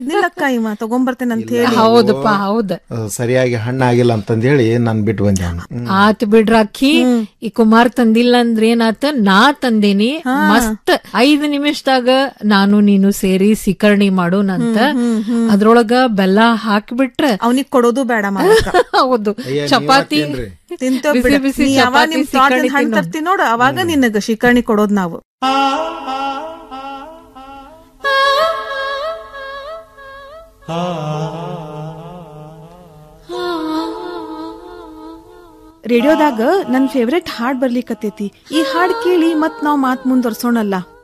ನಿಲ್ಲಕ್ಕ ಇವ ತಗೊಂಬರ್ತೇನೆ ಅಂತ ಹೇಳಿ ಹೌದಪ್ಪ ಹೌದ ಅದು ಸರಿಯಾಗಿ ಹಣ್ಣಾಗಿಲ್ಲ ಅಂತಂದ್ ಹೇಳಿ ನಾನ್ ಬಿಟ್ಟು ಬಂದೆ ಅವ್ನ ಆತ್ ಬಿಡ್ರ ಅಕ್ಕಿ ಈ ಕುಮಾರ್ ತಂದಿಲ್ಲ ಅಂದ್ರೆ ಏನಾತ ನಾ ತಂದೇನಿ ಮಸ್ತ್ ಐದ್ ನಿಮಿಷದಾಗ ನಾನು ನೀನು ಸೇರಿ ಸಿಕರ್ಣಿ ಮಾಡೋಣಂತ ಅದ್ರೊಳಗ ಬೆಲ್ಲ ಹಾಕ್ಬಿಟ್ರ ಅವನಿಗ್ ಕೊಡೋದು ಬೇಡ ಮಾಲಕ ಹೌದು ಚಪಾತಿ ತಿಂತೇವ್ ಬಿಸಿ ಬಿಡ. ಬಿಸಿ ನೀ ಯಾವಾಗ ಚಪಾತಿ ನಿಮ್ ತೋಟದಿಂದ ಸಿಕರ್ಣಿ ಹಣ್ಣು ತಿನ್ನೋದು. ತರ್ತಿ ನೋಡು ಅವಾಗ ನಿನಗ ಶಿಕರ್ಣಿ ಕೊಡೋದ್ ನಾವು ರೇಡಿಯೋದಾಗ ನನ್ ಫೇವ್ರೆಟ್ ಹಾಡ್ ಬರ್ಲಿಕತ್ತೈತಿ ಈ ಹಾಡ್ ಕೇಳಿ ಮತ್ ನಾವ್ ಮಾತ್ ಮುಂದುವರ್ಸೋಣಲ್ಲ